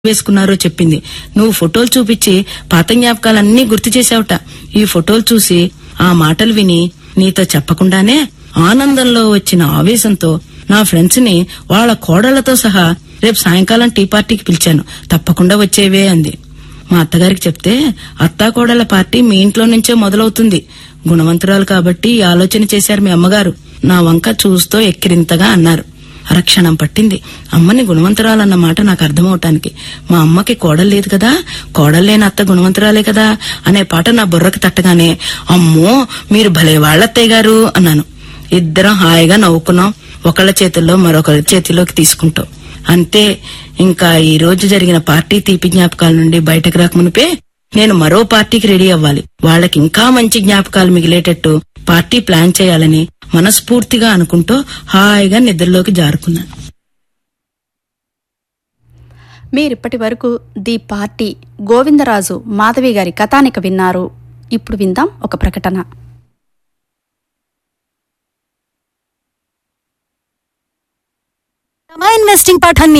వేసుకున్నారో చెప్పింది నువ్వు ఫోటోలు చూపించి పాత జ్ఞాపకాలన్నీ గుర్తు చేశావుట ఈ ఫోటోలు చూసి ఆ మాటలు విని నీతో చెప్పకుండానే ఆనందంలో వచ్చిన ఆవేశంతో నా ఫ్రెండ్స్ ని వాళ్ళ కోడళ్లతో సహా రేపు సాయంకాలం టీ పార్టీకి పిలిచాను తప్పకుండా వచ్చేవే అంది మా అత్తగారికి చెప్తే అత్తా కోడళ్ల పార్టీ మీ ఇంట్లో నుంచే మొదలవుతుంది గుణవంతురాలు కాబట్టి ఈ ఆలోచన చేశారు మీ అమ్మగారు నా వంక చూస్తూ ఎక్కిరింతగా అన్నారు అరక్షణం పట్టింది అమ్మని గుణవంతురాలన్న మాట నాకు అర్థమవటానికి మా అమ్మకి కోడలు లేదు కదా కోడలు లేని అత్త గుణవంతురాలే కదా అనే పాట నా బుర్రకు తట్టగానే అమ్మో మీరు భలే వాళ్ళత్తయ్య గారు అన్నాను ఇద్దరం హాయిగా నవ్వుకున్నాం ఒకళ్ళ చేతుల్లో మరొకరి చేతిలోకి తీసుకుంటాం అంతే ఇంకా ఈ రోజు జరిగిన పార్టీ తీపి జ్ఞాపకాల నుండి బయటకు రాకమునిపే నేను మరో పార్టీకి రెడీ అవ్వాలి వాళ్ళకి ఇంకా మంచి జ్ఞాపకాలు మిగిలేటట్టు పార్టీ ప్లాన్ చేయాలని మనస్ఫూర్తిగా అనుకుంటూ హాయిగా నిద్రలోకి జారుకున్నాను మీరిప్పటి వరకు ది పార్టీ గోవిందరాజు మాధవి గారి కథానిక విన్నారు ఇప్పుడు విందాం ఒక ప్రకటన మా ఇన్వెస్టింగ్ పాఠాన్ని